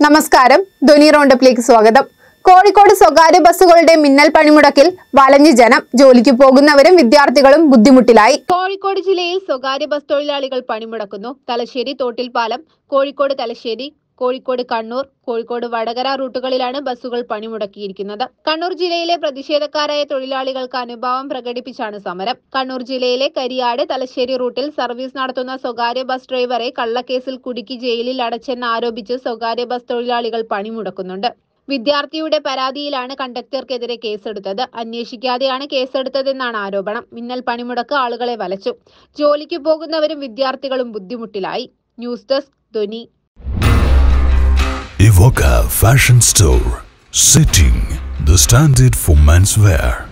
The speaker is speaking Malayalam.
നമസ്കാരം ധ്വനി റൗണ്ടപ്പിലേക്ക് സ്വാഗതം കോഴിക്കോട് സ്വകാര്യ ബസ്സുകളുടെ മിന്നൽ പണിമുടക്കിൽ വലഞ്ഞു ജനം ജോലിക്ക് പോകുന്നവരും വിദ്യാർത്ഥികളും ബുദ്ധിമുട്ടിലായി കോഴിക്കോട് ജില്ലയിൽ സ്വകാര്യ ബസ് തൊഴിലാളികൾ പണിമുടക്കുന്നു തലശ്ശേരി തോട്ടിൽപ്പാലം കോഴിക്കോട് തലശ്ശേരി കോഴിക്കോട് കണ്ണൂർ കോഴിക്കോട് വടകര റൂട്ടുകളിലാണ് ബസ്സുകൾ പണിമുടക്കിയിരിക്കുന്നത് കണ്ണൂർ ജില്ലയിലെ പ്രതിഷേധക്കാരായ തൊഴിലാളികൾക്ക് അനുഭാവം പ്രകടിപ്പിച്ചാണ് സമരം കണ്ണൂർ ജില്ലയിലെ കരിയാട് തലശ്ശേരി റൂട്ടിൽ സർവീസ് നടത്തുന്ന സ്വകാര്യ ബസ് ഡ്രൈവറെ കള്ളക്കേസിൽ കുടുക്കി ജയിലിൽ അടച്ചെന്ന് ആരോപിച്ച് സ്വകാര്യ ബസ് തൊഴിലാളികൾ പണിമുടക്കുന്നുണ്ട് വിദ്യാർത്ഥിയുടെ പരാതിയിലാണ് കണ്ടക്ടർക്കെതിരെ കേസെടുത്തത് അന്വേഷിക്കാതെയാണ് കേസെടുത്തതെന്നാണ് ആരോപണം മിന്നൽ പണിമുടക്ക് ആളുകളെ വലച്ചു ജോലിക്ക് പോകുന്നവരും വിദ്യാർത്ഥികളും ബുദ്ധിമുട്ടിലായി news desk Dhwani Evoca Fashion Store. Sitting, the standard for menswear.